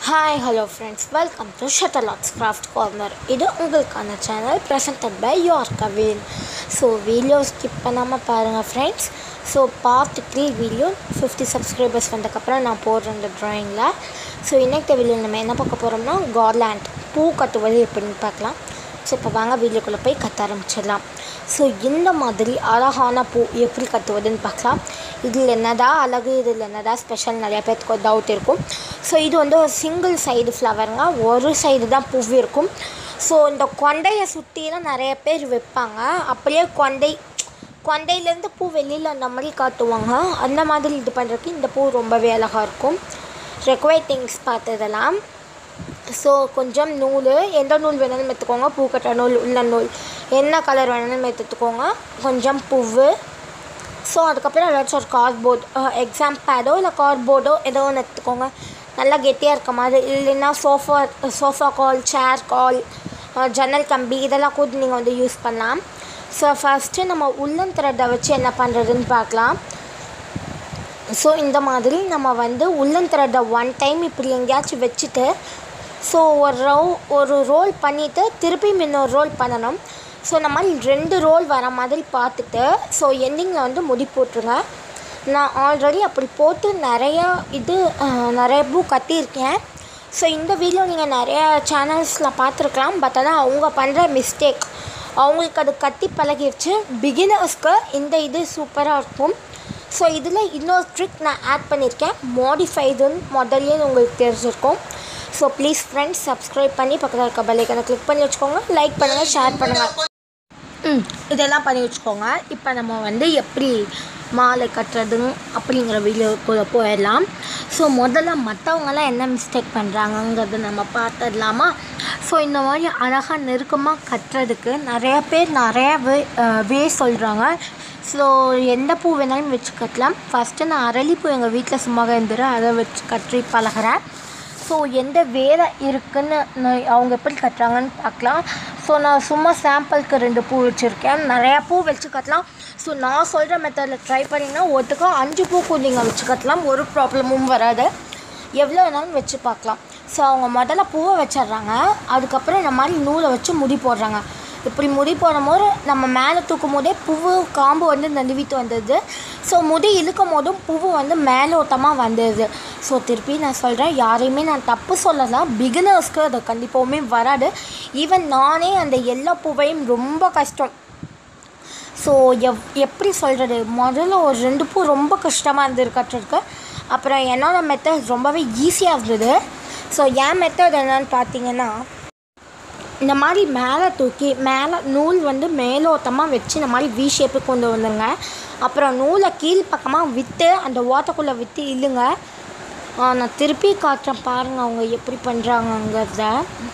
Hi hello friends welcome to shuttle's craft corner இது உங்களுக்கான channel presented by your Kavin so video skip பண்ணாமல் பாருங்கள் friends so part three video fifty subscribers வந்ததுக்கப்புறம் நான் போடுறேன் இந்த ட்ராயிங்கில் ஸோ இன்னைக்கு வீடியோ நம்ம என்ன பார்க்க போகிறோம்னா கார்லேண்ட் பூ கட்டுவது எப்படின்னு பார்க்கலாம் ஸோ இப்போ வாங்க வீடியோக்குள்ளே போய் கட்ட ஆரம்பிச்சிடலாம் ஸோ இந்த மாதிரி அழகான பூ எப்படி கட்டுவதுன்னு பார்க்கலாம் இதில் என்னடா அழகு இதில் என்னடா ஸ்பெஷல் நிறைய பேருக்கு ஒரு டவுட் இருக்கும் ஸோ இது வந்து ஒரு சிங்கிள் சைடு ஃப்ளவருங்க ஒரு சைடு தான் பூ இருக்கும் ஸோ இந்த கொண்டையை சுற்றிலாம் நிறைய பேர் வைப்பாங்க அப்படியே கொண்டை கொண்டையிலேருந்து பூ வெளியில் அந்த மாதிரி காட்டுவாங்க அந்த மாதிரி இது பண்ணுறதுக்கு இந்த பூ ரொம்பவே அழகாக இருக்கும் ரெக்வைட் திங்ஸ் பார்த்ததெல்லாம் ஸோ கொஞ்சம் நூல் எந்த நூல் வேணாலும் எடுத்துக்கோங்க பூக்கட்டுற நூல் உள்ள நூல் என்ன கலர் வேணாலும் எடுத்துக்கோங்க கொஞ்சம் பூவு ஸோ அதுக்கப்புறம் ஏதாச்சும் ஒரு கார்ட்போர்ட் எக்ஸாம் பேடோ இல்லை கார்ட்போர்டோ ஏதோ ஒன்று எடுத்துக்கோங்க நல்லா கெட்டியாக இருக்க மாதிரி இல்லைன்னா சோஃபா சோஃபா கால் சேர் கால் ஜன்னல் கம்பி இதெல்லாம் கூட நீங்கள் வந்து யூஸ் பண்ணலாம் ஸோ ஃபஸ்ட்டு நம்ம உள்ளன் த்ரெட்டை வச்சு என்ன பண்ணுறதுன்னு பார்க்கலாம் ஸோ இந்த மாதிரி நம்ம வந்து உள்ளன் த்ரெட்டை ஒன் டைம் இப்படி எங்கேயாச்சும் வச்சுட்டு ஸோ ஒரு ரோ ஒரு ரோல் பண்ணிவிட்டு திருப்பி இன்னொரு ரோல் பண்ணணும் ஸோ இந்த மாதிரி ரெண்டு ரோல் வர மாதிரி பார்த்துட்டு ஸோ எண்டிங்கில் வந்து முடி போட்டுருங்க நான் ஆல்ரெடி அப்படி போட்டு நிறையா இது அஹ், நிறைய பூ கட்டியிருக்கேன் ஸோ இந்த வீடியோ நீங்கள் நிறைய சேனல்ஸில் பார்த்துருக்கலாம் பட் ஆனால் அவங்க பண்ணுற மிஸ்டேக் அவங்களுக்கு அது கட்டி பழகிடுச்சு பிகினர்ஸ்க்கு இந்த இது சூப்பராக இருக்கும் ஸோ இதில் இன்னொரு ட்ரிக் நான் ஆட் பண்ணியிருக்கேன் மாடிஃபைடுன்னு முதல்ல உங்களுக்கு தெரிஞ்சிருக்கும் ஸோ ப்ளீஸ் ஃப்ரெண்ட்ஸ் சப்ஸ்கிரைப் பண்ணி பக்கத்தில் இருக்க பெல்லைக்கனை கிளிக் பண்ணி வச்சுக்கோங்க லைக் பண்ணுங்கள் ஷேர் பண்ணுங்கள் ம் இதெல்லாம் பண்ணி வச்சுக்கோங்க இப்போ நம்ம வந்து எப்படி மாலை கட்டுறதுன்னு அப்படிங்கிற வீடியோக்குள்ளே போயிடலாம் ஸோ முதல்ல மற்றவங்கெல்லாம் என்ன மிஸ்டேக் பண்ணுறாங்கங்கிறத நம்ம பார்த்துடலாமா ஸோ இந்த மாதிரி அழகாக நெருக்கமாக கட்டுறதுக்கு நிறைய பேர் நிறைய வே வே சொல்கிறாங்க ஸோ எந்த பூ வேணாலும் வச்சு கட்டலாம் ஃபஸ்ட்டு நான் அரளிப்பூ எங்கள் வீட்டில் சும்மா இருந்துரு அதை வச்சு கட்டி பழகிறேன் ஸோ எந்த வேலை இருக்குன்னு நான் அவங்க எப்படி கட்டுறாங்கன்னு பார்க்கலாம் ஸோ நான் சும்மா சாம்பிளுக்கு ரெண்டு பூ வச்சுருக்கேன் நிறையா பூ வச்சு கட்டலாம் ஸோ நான் சொல்கிற மெத்தடில் ட்ரை பண்ணிங்கன்னா ஒட்டுக்கா அஞ்சு பூ கூட நீங்கள் வச்சு கட்டலாம் ஒரு ப்ராப்ளமும் வராது எவ்வளோ வேணாலும் வச்சு பார்க்கலாம் ஸோ அவங்க முதல்ல பூவை வச்சிடுறாங்க அதுக்கப்புறம் இந்த மாதிரி நூலை வச்சு முடி போடுறாங்க இப்படி முடி போடும் போது நம்ம மேலே தூக்கும் போதே பூவு காம்பு வந்து நழுவிட்டு வந்தது ஸோ முடி இழுக்கும் போதும் பூவு வந்து மேலோட்டமாக வந்தது ஸோ திருப்பி நான் சொல்கிறேன் யாரையுமே நான் தப்பு சொல்லலை பிகினர்ஸ்க்கு அது கண்டிப்பாகவுமே வராது ஈவன் நானே அந்த எல்லா பூவையும் ரொம்ப கஷ்டம் ஸோ எவ் எப்படி சொல்கிறது முதல்ல ஒரு ரெண்டு பூ ரொம்ப கஷ்டமாக இருந்தது கட்டுறதுக்கு அப்புறம் என்னோட மெத்தட் ரொம்பவே ஈஸியாக இருந்தது ஸோ என் மெத்தட் என்னன்னு பார்த்தீங்கன்னா இந்த மாதிரி மேலே தூக்கி மேலே நூல் வந்து மேலோட்டமாக வச்சு இந்த மாதிரி வி ஷேப்புக்கு கொண்டு வந்துங்க அப்புறம் நூலை கீழ் பக்கமாக விற்று அந்த ஓட்டக்குள்ளே விற்று இழுங்க ஆ, நான் திருப்பி காட்டுறேன் பாருங்கள் அவங்க எப்படி பண்ணுறாங்கங்கிறத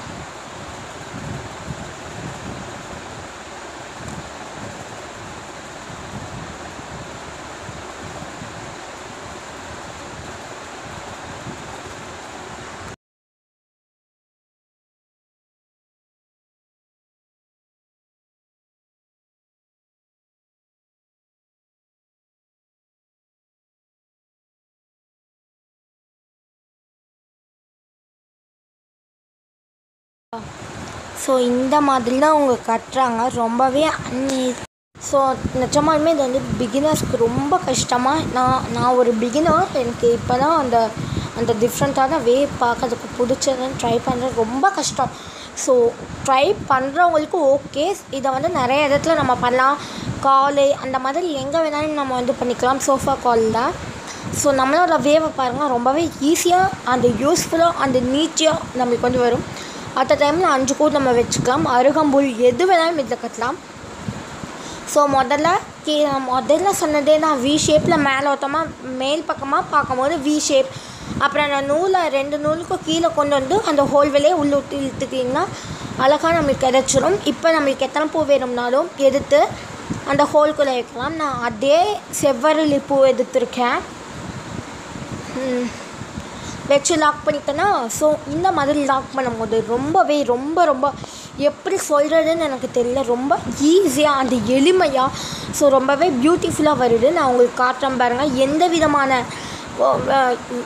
ஸோ இந்த மாதிரி தான் அவங்க கட்டுறாங்க ரொம்பவே அன்னி ஸோ நிஜமாலுமே இது வந்து பிகினர்ஸ்க்கு ரொம்ப கஷ்டமாக நான் நான் ஒரு பிகினர் எனக்கு இப்போ தான் அந்த அந்த டிஃப்ரெண்ட்டான வே பார்க்கறதுக்கு பிடிச்சதுன்னு ட்ரை பண்ணுறது ரொம்ப கஷ்டம் ஸோ ட்ரை பண்ணுறவங்களுக்கு ஓகே இதை வந்து நிறைய இடத்துல நம்ம பண்ணலாம் காலு அந்த மாதிரி எங்கே வேணாலும் நம்ம வந்து பண்ணிக்கலாம் சோஃபா காலில் ஸோ நம்மளோட வேவை பாருங்கள் ரொம்பவே ஈஸியாக அந்த யூஸ்ஃபுல்லாக அந்த நீட்டியாக நம்மளுக்கு வந்து வரும் அட் டைமில் அஞ்சு கூட நம்ம வச்சுக்கலாம் அருகம்புல் எது வேணாலும் இதில் கட்டலாம் ஸோ முதல்ல கீ முதல்ல சொன்னதே தான் வி ஷேப்பில் மேலோட்டமாக மேல் பக்கமாக பார்க்கும்போது வி ஷேப் அப்புறம் நான் நூலை ரெண்டு நூலுக்கும் கீழே கொண்டு வந்து அந்த ஹோல் வெளியே உள்ள விட்டு இழுத்துட்டிங்கன்னா அழகாக நம்மளுக்கு கிடச்சிரும் இப்போ நம்மளுக்கு எத்தனை பூ வேணும்னாலும் எடுத்து அந்த ஹோல்குள்ளே வைக்கலாம் நான் அதே செவ்வரளி பூ எடுத்திருக்கேன் ம். வச்சு லாக் பண்ணிட்டேன்னா ஸோ இந்த மாதிரி லாக் பண்ணும்போது ரொம்பவே ரொம்ப ரொம்ப எப்படி சொல்கிறதுன்னு எனக்கு தெரியல ரொம்ப ஈஸியாக அந்த எளிமையாக ஸோ ரொம்பவே பியூட்டிஃபுல்லாக வருது நான் உங்களுக்கு காட்டுறேன் பாருங்கள் எந்த விதமான ஓ, அஹ்,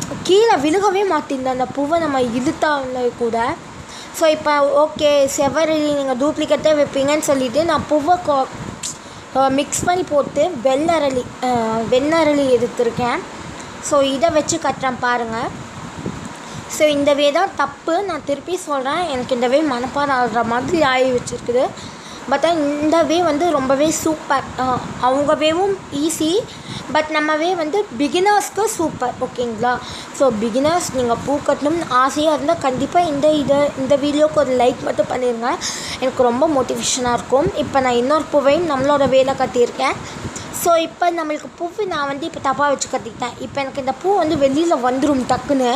கீழே விழுகவே மாட்டேங்குது அந்த பூவை நம்ம இழுத்தால கூட ஸோ இப்போ ஓகே செவரளி நீங்கள் டூப்ளிகேட்டே வைப்பீங்கன்னு சொல்லிட்டு நான் பூவை கொ மிக்ஸ் பண்ணி போட்டு வெள்ளரளி அஹ், வெண்ணரளி எடுத்திருக்கேன் ஸோ இதை வச்சு கட்டுறேன் பாருங்கள் ஸோ இந்த வே தான் தப்பு நான் திருப்பி சொல்கிறேன் எனக்கு இந்த வே மனப்பாடம் ஆடுற மாதிரி ஆகி வச்சுருக்குது பட் இந்த வே வந்து ரொம்பவே சூப்பர் அவங்க வேவும் ஈஸி பட் நம்ம வே வந்து பிகினர்ஸ்க்கு சூப்பர் ஓகேங்களா ஸோ பிகினர்ஸ் நீங்கள் பூ கட்டணும்னு ஆசையாக இருந்தால் கண்டிப்பாக இந்த இதை இந்த வீடியோக்கு ஒரு லைக் மட்டும் பண்ணிடுங்க எனக்கு ரொம்ப மோட்டிவேஷனாக இருக்கும் இப்போ நான் இன்னொரு பூவையும் நம்மளோட வேலை கட்டியிருக்கேன் ஸோ இப்போ நம்மளுக்கு பூவு நான் வந்து இப்போ தப்பாக வச்சு கட்டிக்கிட்டேன் இப்போ எனக்கு இந்த பூ வந்து வெளியில் வந்துடும் டக்குன்னு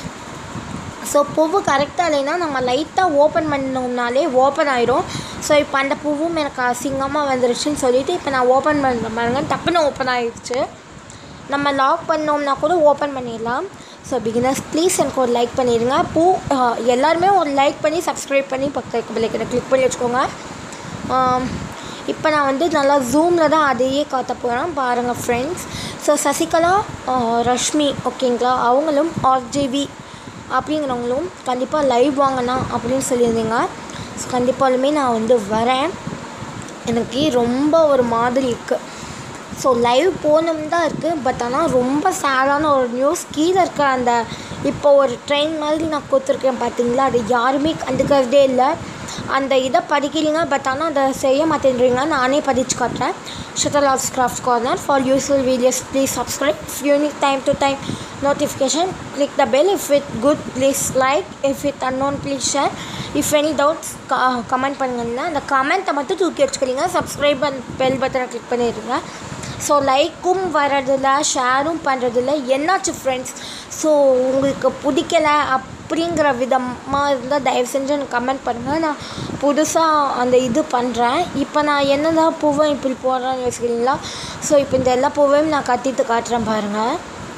ஸோ பூவு கரெக்டாக இல்லைன்னா நம்ம லைட்டாக ஓப்பன் பண்ணோம்னாலே ஓப்பன் ஆயிரும் ஸோ இப்போ அந்த பூவும் எனக்கு அசிங்கமாக வந்துருச்சுன்னு சொல்லிட்டு இப்போ நான் ஓப்பன் பண்ணுற பாருங்க டக்குன்னு ஓப்பன் ஆயிடுச்சு நம்ம லாக் பண்ணோம்னா கூட ஓப்பன் பண்ணிடலாம் ஸோ பிகினர்ஸ் ப்ளீஸ் எனக்கு ஒரு லைக் பண்ணிடுங்க பூ அஹ், எல்லாருமே ஒரு லைக் பண்ணி சப்ஸ்கிரைப் பண்ணி பக்கத்து பிள்ளைக்கிட்ட கிளிக் பண்ணி வச்சுக்கோங்க ஆம், இப்போ நான் வந்து நல்லா ஜூமில் தான் அதையே காட்ட போகிறேன் பாருங்கள் friends so Sasikala ah, Rashmi ஓகேங்களா அவங்களும் ஆர்ஜேவி அப்படிங்கிறவங்களும் கண்டிப்பாக லைவ் வாங்கண்ணா அப்படின்னு சொல்லியிருந்தீங்க ஸோ கண்டிப்பாலுமே நான் வந்து வரேன் எனக்கு ரொம்ப ஒரு மாதிரி இருக்குது ஸோ லைவ் போகணும் தான் இருக்குது பட் ஆனால் ரொம்ப சேடான ஒரு நியூஸ் கீழே இருக்க அந்த இப்போ ஒரு ட்ரெயின் மாதிரி நான் கொடுத்துருக்கேன் பார்த்தீங்களா அது யாருமே கண்டுக்கிறதே இல்லை அந்த இதை படிக்கிறீங்க பட் ஆனால் அதை செய்ய மாட்டேன்றீங்க நானே படித்து காட்டுறேன் shuttle of craft corner for useful videos please subscribe you need time to time notification click the bell if it good please like if it unknown please share if any doubts comment பண்ணுங்கன்னா அந்த கமெண்ட்டை மட்டும் தூக்கி வச்சுக்கிறீங்க subscribe and bell பட்டனை click பண்ணிடுங்க so லைக்கும் வரதில்ல ஷேரும் பண்ணுறதில்ல என்னாச்சு ஃப்ரெண்ட்ஸ் ஸோ உங்களுக்கு பிடிக்கல அப்படிங்கிற விதமாக இருந்தால் தயவு செஞ்சு எனக்கு கமெண்ட் பண்ணுங்கள் நான் புதுசாக அந்த இது பண்ணுறேன் இப்போ நான் என்னதான் பூவை இப்படி போடுறேன்னு யோசிக்கிறீங்களா ஸோ இப்போ இந்த எல்லா பூவையும் நான் கட்டிட்டு காட்டுறேன் பாருங்கள்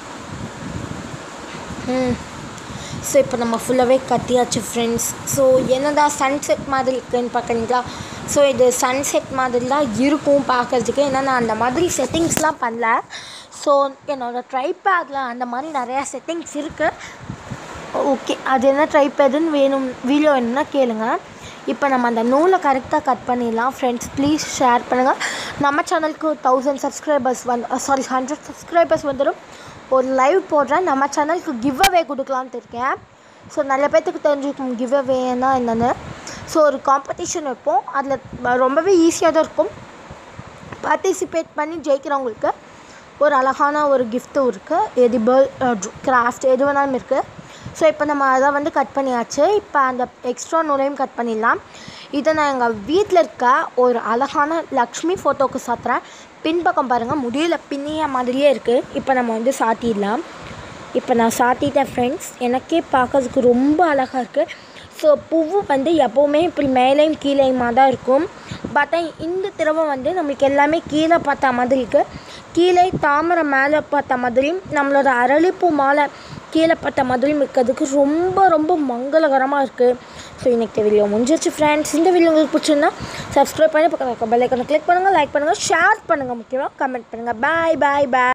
ம் ஸோ இப்போ நம்ம ஃபுல்லாகவே கட்டியாச்சு ஃப்ரெண்ட்ஸ் ஸோ என்னதான் சன்செட் மாதிரி இருக்குன்னு பார்க்குறீங்களா ஸோ இது சன்செட் மாதிரி தான் இருக்கும் பார்க்குறதுக்கு ஏன்னா நான் அந்த மாதிரி செட்டிங்ஸ்லாம் பண்ணல ஸோ என்னோடய ட்ரைபேடில் அந்த மாதிரி நிறையா செட்டிங்ஸ் இருக்குது ஓகே அது என்ன ட்ரைபேடுன்னு வேணும் வீடியோ வேணும்னா கேளுங்க இப்போ நம்ம அந்த நூலை கரெக்டாக கட் பண்ணிடலாம் ஃப்ரெண்ட்ஸ் ப்ளீஸ் ஷேர் பண்ணுங்கள் நம்ம சேனலுக்கு தௌசண்ட் சப்ஸ்கிரைபர்ஸ் வந்து சாரி ஹண்ட்ரட் சப்ஸ்கிரைபர்ஸ் வந்துடும் ஒரு லைவ் போடுறேன் நம்ம சேனலுக்கு கிவ் அவே கொடுக்கலான்ட்டு இருக்கேன் ஸோ நிறைய பேர்த்துக்கு தெரிஞ்சுக்கும் கிவ் அவேனா என்னென்னு ஸோ ஒரு காம்படிஷன் வைப்போம் அதில் ரொம்பவே ஈஸியாக தான் இருக்கும் பார்ட்டிசிபேட் பண்ணி ஜெயிக்கிறவங்களுக்கு ஒரு அழகான ஒரு கிஃப்ட்டும் இருக்குது எடிபிள் கிராஃப்ட் எது வேணாலும் இருக்குது ஸோ இப்போ நம்ம அதை வந்து கட் பண்ணியாச்சு இப்போ அந்த எக்ஸ்ட்ரா நூலையும் கட் பண்ணிடலாம் இதை நான் எங்கள் வீட்டில் இருக்க ஒரு அழகான லக்ஷ்மி ஃபோட்டோவுக்கு சாத்துறேன் பின்பக்கம் பாருங்கள் முடியல பின்னிய மாதிரியே இருக்குது இப்போ நம்ம வந்து சாத்திடலாம் இப்போ நான் சாத்திட்டேன் ஃப்ரெண்ட்ஸ் எனக்கே பார்க்கறதுக்கு ரொம்ப அழகாக இருக்குது ஸோ பூவு வந்து எப்போவுமே இப்படி மேலேயும் கீழேயுமா தான் இருக்கும் பட் இந்த தடவை வந்து நம்மளுக்கு எல்லாமே கீழே பார்த்த மாதிரி இருக்குது கீழே தாமரை மேலே பார்த்த மாதிரியும் நம்மளோட அரளிப்பூ மாலை கீழே பார்த்த மாதிரியும் இருக்கிறதுக்கு ரொம்ப ரொம்ப மங்களகரமாக இருக்குது ஸோ இன்றைக்கி வீடியோ முடிஞ்சிருச்சு ஃப்ரெண்ட்ஸ் இந்த வீடியோ உங்களுக்கு பிடிச்சிருந்தா சப்ஸ்கிரைப் பண்ணி பக்கத்தில் பெல் ஐக்கனை கிளிக் பண்ணுங்கள் லைக் பண்ணுங்கள் ஷேர் பண்ணுங்கள் முக்கியமாக கமெண்ட் பண்ணுங்கள் பாய் பாய் பாய்